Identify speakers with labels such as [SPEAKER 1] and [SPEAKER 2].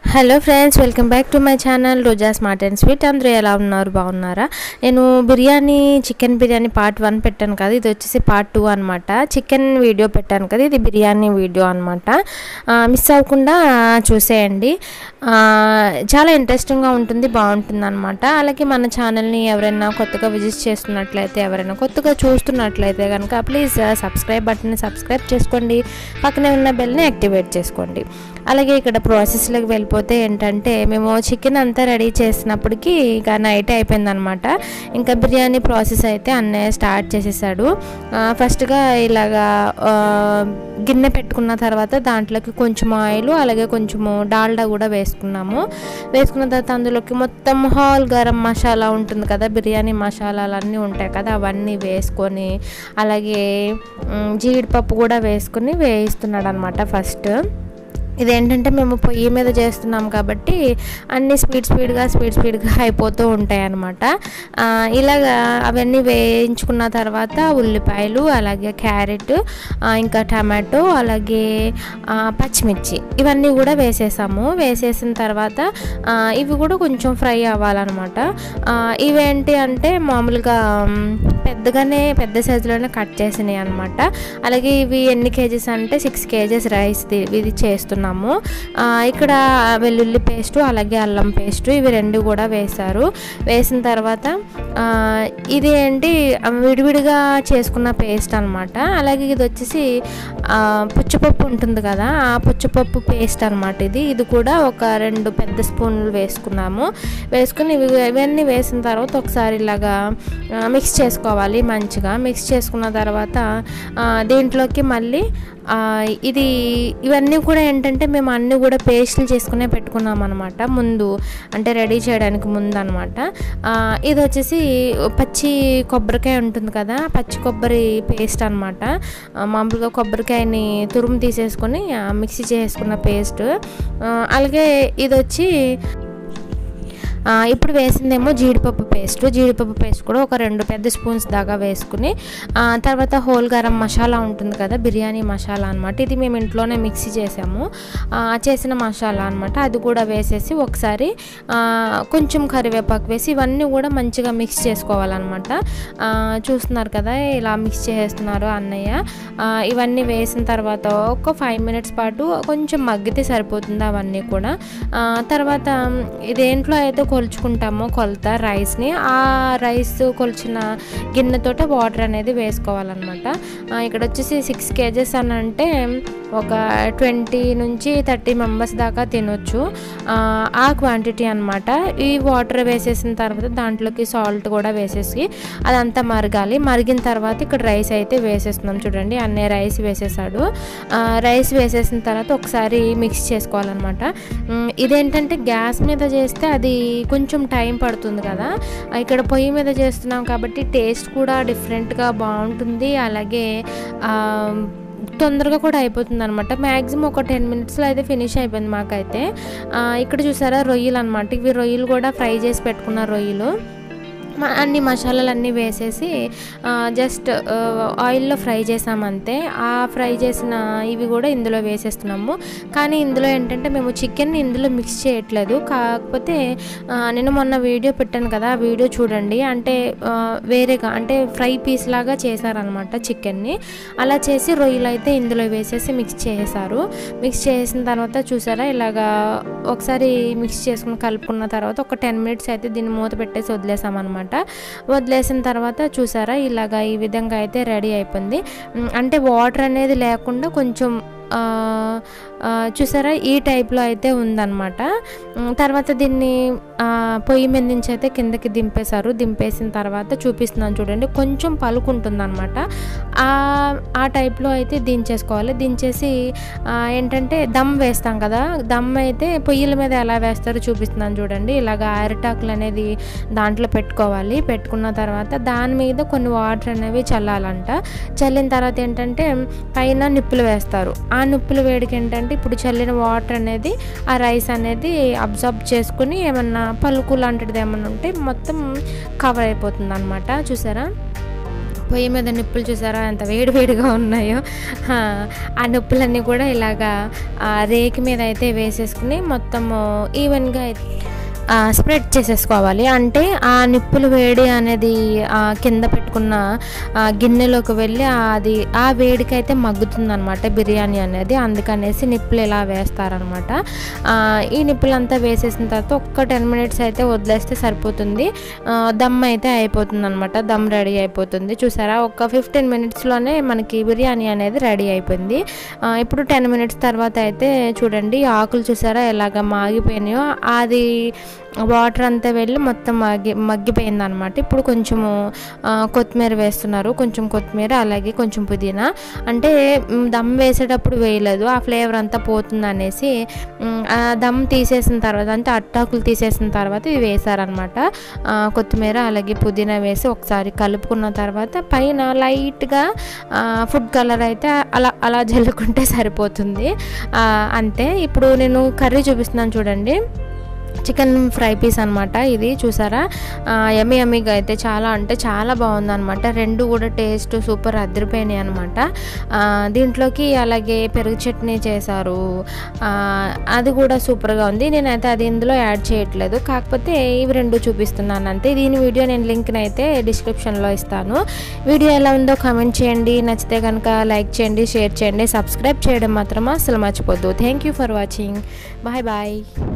[SPEAKER 1] hello friends welcome back to my channel Roja smart and sweet అందరూ ఎలా ఉన్నారు బాగున్నారా నేను biryani chicken biryani part one పెట్టాను కదా ఇది వచ్చేసి పార్ట్ టూ అనమాట చికెన్ వీడియో పెట్టాను కదా ఇది బిర్యానీ వీడియో అనమాట మిస్ అవ్వకుండా చూసేయండి ఆ, చాలా ఇంట్రెస్టింగ్గా ఉంటుంది బాగుంటుంది అనమాట అలాగే మన ఛానల్ని ఎవరైనా కొత్తగా విజిట్ చేస్తున్నట్లయితే ఎవరైనా కొత్తగా చూస్తున్నట్లయితే కనుక ప్లీజ్ సబ్స్క్రైబ్ బటన్ని సబ్స్క్రైబ్ చేసుకోండి పక్కనే ఉన్న బెల్ని యాక్టివేట్ చేసుకోండి అలాగే ఇక్కడ ప్రాసెస్లోకి వెళ్ళిపోతే ఏంటంటే మేము చికెన్ అంతా రెడీ చేసినప్పటికీ ఇక నైట్ అయిపోయిందనమాట ఇంకా బిర్యానీ ప్రాసెస్ అయితే అన్నయ్య స్టార్ట్ చేసేసాడు ఆ, ఫస్ట్గా ఇలాగా ఆ, గిన్నె పెట్టుకున్న తర్వాత దాంట్లోకి కొంచెం ఆయిల్ అలాగే కొంచెము డాల్డా కూడా వేసుకున్నాము వేసుకున్న తర్వాత అందులోకి మొత్తం హాల్ గరం మసాలా ఉంటుంది కదా బిర్యానీ మసాలాలు అన్నీ ఉంటాయి కదా అవన్నీ వేసుకొని అలాగే మ్, జీడిపప్పు కూడా వేసుకొని వేయిస్తున్నాడు అనమాట ఫస్ట్ ఇదేంటంటే మేము పొయ్యి మీద చేస్తున్నాం కాబట్టి అన్ని స్పీడ్ స్పీడ్గా స్పీడ్ స్పీడ్గా అయిపోతూ ఉంటాయి అన్నమాట ఆ, ఇలాగా అవన్నీ వేయించుకున్న తర్వాత ఉల్లిపాయలు అలాగే క్యారెట్ ఆ, ఇంకా టమాటో అలాగే ఆ, పచ్చిమిర్చి ఇవన్నీ కూడా వేసేసాము వేసేసిన తర్వాత ఆ, ఇవి కూడా కొంచెం ఫ్రై అవ్వాలన్నమాట ఆ, ఇవేంటి అంటే మామూలుగా మ్, పెద్దగానే పెద్ద సైజులోనే కట్ చేసినాయి అనమాట అలాగే ఇవి ఎన్ని కేజీస్ అంటే సిక్స్ కేజెస్ రైస్ ఇది చేస్తున్నాము ఆ, ఇక్కడ వెల్లుల్లి పేస్ట్ అలాగే అల్లం పేస్ట్ ఇవి రెండు కూడా వేశారు వేసిన తర్వాత ఆ, ఇది ఏంటి ఆ, విడివిడిగా చేసుకున్న పేస్ట్ అనమాట అలాగే ఇది వచ్చేసి ఆ, పుచ్చపప్పు ఉంటుంది కదా ఆ పుచ్చపప్పు పేస్ట్ అనమాట ఇది ఇది కూడా ఒక రెండు పెద్ద స్పూన్లు వేసుకున్నాము వేసుకుని ఇవి ఇవన్నీ వేసిన తర్వాత ఒకసారి ఇలాగా ఆ, మిక్స్ చేసుకోవాలి మంచిగా మిక్స్ చేసుకున్న తర్వాత ఆ, దీంట్లోకి మళ్ళీ ఆ, ఇది ఇవన్నీ కూడా ఏంటంటే మేము అన్నీ కూడా పేస్టులు చేసుకునే పెట్టుకున్నాం అనమాట ముందు అంటే రెడీ చేయడానికి ముందు అనమాట ఇది వచ్చేసి పచ్చి కొబ్బరికాయ ఉంటుంది కదా పచ్చి కొబ్బరి పేస్ట్ అనమాట మామూలుగా కొబ్బరికాయని తురుము తీసేసుకొని ఆ, మిక్సీ చేసుకున్న పేస్ట్ అలాగే ఇది వచ్చి ఆ, ఇప్పుడు వేసిందేమో జీడిపప్పు పేస్ట్ జీడిపప్పు పేస్ట్ కూడా ఒక రెండు పెద్ద స్పూన్స్ దాకా వేసుకుని ఆ, తర్వాత హోల్ గరం మసాలా ఉంటుంది కదా బిర్యానీ మసాలా అనమాట ఇది మేము ఇంట్లోనే మిక్సీ చేసాము ఆ, చేసిన మసాలా అనమాట అది కూడా వేసేసి ఒకసారి ఆ, కొంచెం కరివేపాకు వేసి ఇవన్నీ కూడా మంచిగా మిక్స్ చేసుకోవాలన్నమాట ఆ, చూస్తున్నారు కదా ఇలా మిక్స్ చేస్తున్నారు అన్నయ్య ఆ, ఇవన్నీ వేసిన తర్వాత ఒక ఫైవ్ మినిట్స్ పాటు కొంచెం మగ్గితే సరిపోతుంది అవన్నీ కూడా ఆ, తర్వాత ఇదేంట్లో అయితే కొలుచుకుంటామో కొలత రైస్ని ఆ రైస్ కొలిచిన గిన్నెతోటే వాటర్ అనేది వేసుకోవాలన్నమాట ఆ, ఇక్కడ వచ్చేసి సిక్స్ కేజెస్ అని అంటే ఒక ట్వంటీ నుంచి థర్టీ మెంబర్స్ దాకా తినొచ్చు ఆ, ఆ క్వాంటిటీ అనమాట ఈ వాటర్ వేసేసిన తర్వాత దాంట్లోకి సాల్ట్ కూడా వేసేసి అదంతా మరగాలి మరిగిన తర్వాత ఇక్కడ రైస్ అయితే వేసేస్తున్నాం చూడండి అన్నీ రైస్ వేసేసాడు ఆ, రైస్ వేసేసిన తర్వాత ఒకసారి మిక్స్ చేసుకోవాలన్నమాట ఉమ్, ఇదేంటంటే గ్యాస్ మీద చేస్తే అది కొంచెం టైం పడుతుంది కదా ఆ, ఇక్కడ పొయ్యి మీద చేస్తున్నాం కాబట్టి టేస్ట్ కూడా డిఫరెంట్గా బాగుంటుంది అలాగే ఆ, తొందరగా కూడా అయిపోతుంది అనమాట మ్యాక్సిమం ఒక టెన్ మినిట్స్లో అయితే ఫినిష్ అయిపోయింది మాకైతే ఆ, ఇక్కడ చూసారా రొయ్యలు అనమాట ఇవి రొయ్యలు కూడా ఫ్రై చేసి పెట్టుకున్న రొయ్యలు మ- అన్ని మసాలాలు అన్నీ వేసేసి ఆ, జస్ట్ ఆ, ఆయిల్లో ఫ్రై చేసామంతే ఆ ఫ్రై చేసిన ఇవి కూడా ఇందులో వేసేస్తున్నాము కానీ ఇందులో ఏంటంటే మేము చికెన్ ఇందులో మిక్స్ చేయట్లేదు కాకపోతే ఆ, నేను మొన్న వీడియో పెట్టాను కదా ఆ వీడియో చూడండి అంటే ఆ, వేరేగా అంటే ఫ్రై పీస్ లాగా చేశారనమాట చికెన్ని అలా చేసి రొయ్యలు అయితే ఇందులో వేసేసి మిక్స్ చేసేసారు మిక్స్ చేసిన తర్వాత చూసారా ఇలాగా ఒకసారి మిక్స్ చేసుకుని కలుపుకున్న తర్వాత ఒక టెన్ మినిట్స్ అయితే దీన్ని మూత పెట్టేసి వదిలేసామన్నమాట వదిలేసిన తర్వాత చూసారా ఇలాగా ఈ విధంగా అయితే రెడీ అయిపోయింది ఉమ్, అంటే వాటర్ అనేది లేకుండా కొంచెం ఆ, ఆ, చూసారా ఈ టైప్లో అయితే ఉందన్నమాట ఉమ్, తర్వాత దీన్ని ఆ, పొయ్యి మీద నుంచి అయితే కిందకి దింపేశారు దింపేసిన తర్వాత చూపిస్తున్నాను చూడండి కొంచెం పలుకుంటుంది అనమాట ఆ టైప్లో అయితే దించేసుకోవాలి దించేసి ఆ, ఏంటంటే దమ్ వేస్తాం కదా దమ్ అయితే పొయ్యిల మీద ఎలా వేస్తారో చూపిస్తున్నాను చూడండి ఇలాగ అరిటాకులు అనేది దాంట్లో పెట్టుకోవాలి పెట్టుకున్న తర్వాత దాని మీద కొన్ని వాటర్ అనేవి చల్లాలంట చల్లిన తర్వాత ఏంటంటే పైన నిప్పులు వేస్తారు ఆ నిప్పుల వేడికి ఏంటంటే ఇప్పుడు చల్లిన వాటర్ అనేది ఆ రైస్ అనేది అబ్జర్బ్ చేసుకుని ఏమన్నా పలుకు లాంటిది ఏమన్నా ఉంటే మొత్తం కవర్ అయిపోతుంది అనమాట చూసారా పొయ్యి మీద నిప్పులు చూసారా ఎంత వేడి వేడిగా ఉన్నాయో ఆ, ఆ నిప్పులన్నీ కూడా ఇలాగా ఆ రేకి మీద అయితే వేసేసుకుని మొత్తము ఈవెన్గా స్ప్రెడ్ చేసేసుకోవాలి అంటే ఆ నిప్పులు వేడి అనేది ఆ కింద పెట్టుకున్న ఆ గిన్నెలోకి వెళ్ళి ఆ అది ఆ వేడికి అయితే మగ్గుతుంది అనమాట బిర్యానీ అనేది అందుకనేసి నిప్పులు ఇలా వేస్తారనమాట ఈ నిప్పులంతా వేసేసిన తర్వాత ఒక్క టెన్ మినిట్స్ అయితే వదిలేస్తే సరిపోతుంది ఆ, దమ్ అయితే అయిపోతుంది అనమాట దమ్ రెడీ అయిపోతుంది చూసారా ఒక ఫిఫ్టీన్ మినిట్స్లోనే మనకి బిర్యానీ అనేది రెడీ అయిపోయింది ఆ, ఇప్పుడు టెన్ మినిట్స్ తర్వాత అయితే చూడండి ఆకులు చూసారా ఎలాగ మాగిపోయినాయో అది వాటర్ అంతా వెళ్ళి మొత్తం మగ్గి మగ్గిపోయింది అనమాట ఇప్పుడు కొంచెము ఆ, కొత్తిమీర వేస్తున్నారు కొంచెం కొత్తిమీర అలాగే కొంచెం పుదీనా అంటే మ్, దమ్ వేసేటప్పుడు వేయలేదు ఆ ఫ్లేవర్ అంతా పోతుంది అనేసి మ్, ఆ దమ్ తీసేసిన తర్వాత అంటే అట్టాకులు తీసేసిన తర్వాత ఇవి వేసారనమాట కొత్తిమీర అలాగే పుదీనా వేసి ఒకసారి కలుపుకున్న తర్వాత పైన లైట్గా ఫుడ్ కలర్ అయితే అలా అలా జల్లుకుంటే సరిపోతుంది ఆ, అంతే ఇప్పుడు నేను కర్రీ చూపిస్తున్నాను చూడండి చికెన్ ఫ్రై పీస్ అనమాట ఇది చూసారా ఎమ్మి ఎమ్మిగా అయితే చాలా అంటే చాలా బాగుంది అనమాట రెండు కూడా టేస్ట్ సూపర్ అదిరిపోయినాయి అనమాట దీంట్లోకి అలాగే పెరుగు చట్నీ చేశారు ఆ, అది కూడా సూపర్గా ఉంది నేనైతే అది ఇందులో యాడ్ చేయట్లేదు కాకపోతే ఇవి రెండు చూపిస్తున్నాను అంతే దీని వీడియో నేను లింక్ని అయితే డిస్క్రిప్షన్లో ఇస్తాను వీడియో ఎలా ఉందో కామెంట్ చేయండి నచ్చితే కనుక లైక్ చేయండి షేర్ చేయండి సబ్స్క్రైబ్ చేయడం మాత్రం అసలు మర్చిపోద్దు thank you for watching bye bye